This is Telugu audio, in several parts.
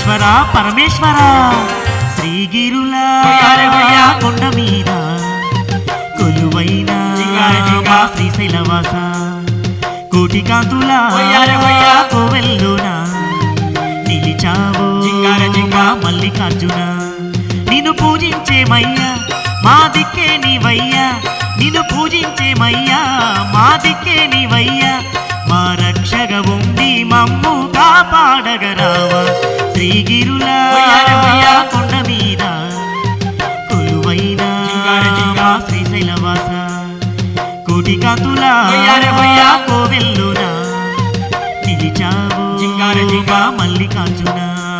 ఈశ్వర పరమేశ్వర శ్రీగిరుల కొయ్యారే కొయ్యా. కొండ మీద కొలువైన జింగారే జింగా. శ్రీశైలవాస కోటి కాంతుల కొయ్యారే కొయ్యా. కోవెల్లోన నిలిచావు జింగారే జింగా. మల్లికార్జున నిన్ను పూజించేమయ్యా మా దిక్కే నీవయ్యా నిన్ను పూజించేమయ్యా మా దిక్కే నీవయ్యా మా రక్షగ ఉండి మమ్ము కాపాడగరావా శ్రీగిరుల కొయ్యారే కొయ్యా. కొండ మీద కొలువైన జింగారే జింగా. మా శ్రీశైలవాస కోటి కాంతుల కొయ్యారే కొయ్యా. కోవెల్లున నిలిచావు జింగారే జింగా. మల్లికార్జున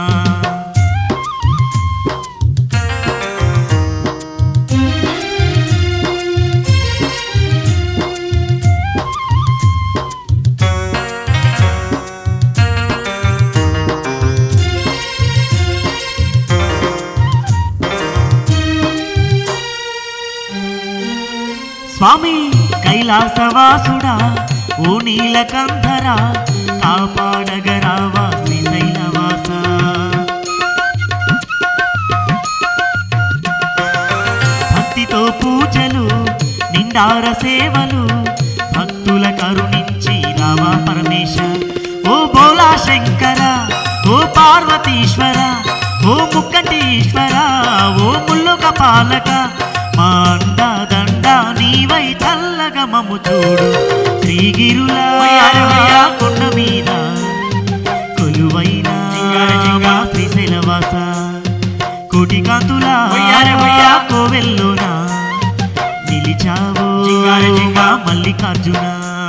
స్వామి కైలాసవాసుడా ఓ నీలకంధరా కాపాడగరావా శ్రీశైలవాస భక్తితో పూజలు నిండార సేవలు భక్తుల కరుణించి రావా పరమేశ ఓ బోలా శంకర ఓ పార్వతీశ్వర ఓ ముక్కంటీశ్వర ఓ ముల్లుక పాలక మా అండ దండ నీవై చల్లగా మమ్ము చూడు శ్రీగిరుల కొయ్యారే కొయ్యా. కొండ మీద కొలువైన జింగారే జింగా. శ్రీశైలవాస కోటి కాంతుల కొయ్యారే కొయ్యా. కోవెల్లోన నిలిచావు జింగారే జింగా. మల్లికార్జున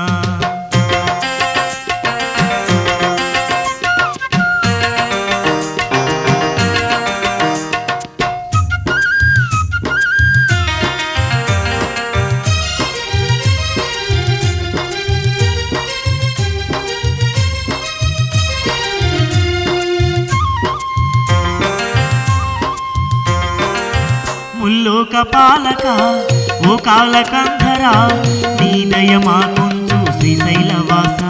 ముల్లోక పాలక ఓ కాలకంధర నీ దయమా కొంచు శ్రీశైలవాస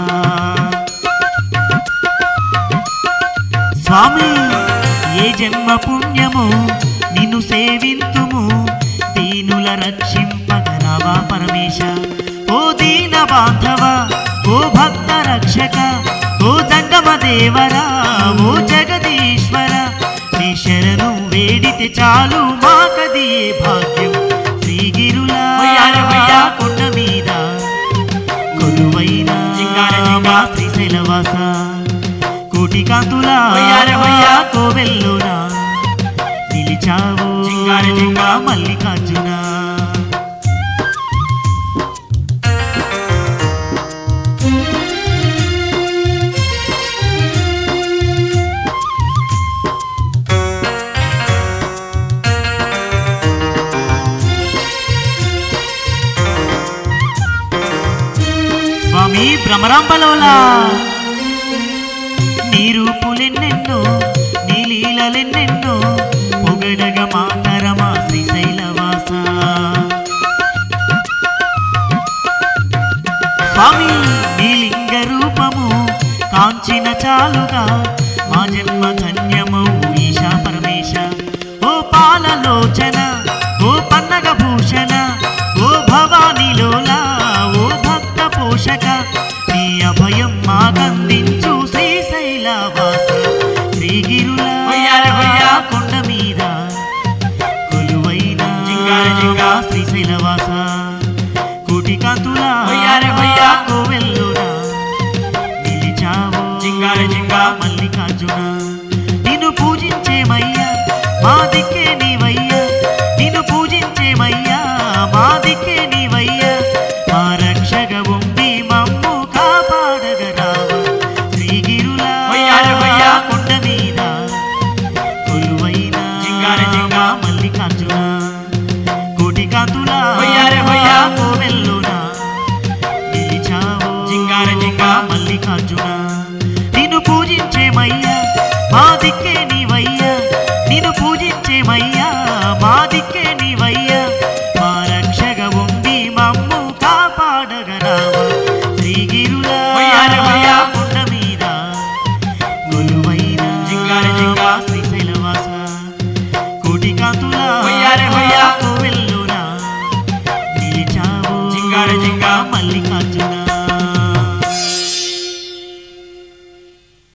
స్వామి ఏ జన్మ పుణ్యము నిన్ను సేవింతుము దీనుల రక్షింపగరావా పరమేశ ఓ దీన బాంధవ ఓ భక్త రక్షక ఓ జంగమ దేవరా ఓ జగదీశ్వర నీ శరణు వేడితే చాలు మాకది ఏ భాగ్యం శ్రీగిరుల కొయ్యారే కొయ్యా. కొండ మీద కొలువైన జింగారే జింగా. మా శ్రీశైలవాస కోటి కాంతుల కొయ్యారే కొయ్యా. కోవెల్లోన నిలిచావు జింగారే జింగా. మల్లికార్జున స్వామి భ్రమరాంబలోలా నీ రూపులెన్నెన్నో నీ లీలలెన్నెన్నో పొగడగ మాతరమా శ్రీశైలవాస స్వామి నీ లింగ రూపము కాంచిన చాలుగా మా జన్మ ధన్యమౌ ఈశా పరమేశ ఓ పాలలోచన ఓ పన్నగ భూషణ ఓ భవానిలోలా ఓ భక్త పోషక నీ అభయం మాకందించు శ్రీశైలవాస శ్రీగిరుల కొయ్యారే కొయ్యా. కొండ మీద కొలువైన జింగారే జింగా. శ్రీశైలవాస కోటి కాంతుల కొయ్యారే కొయ్యా. కోవెల్లున నిలిచావు జింగారే జింగా. మల్లికార్జున నిన్ను పూజించేమయ్యా మా దిక్కే నీవయ్యా నిన్ను పూజించేమయ్యా మా దిక్కే నీవయ్యా మా రక్షగ ఉండి మమ్ము కాపాడగరావా శ్రీగిరుల కొయ్యారే కొయ్యా. కొండ మీద కొలువైన జింగారే జింగా. మల్లికార్జున కోటి కాంతుల కొయ్యారే కొయ్యా. కోవెల్లోన నిలిచావు జింగారే జింగా. మల్లికార్జున నిన్ను పూజించేమయ్యా మా దిక్కే నీవయ్యా నిన్ను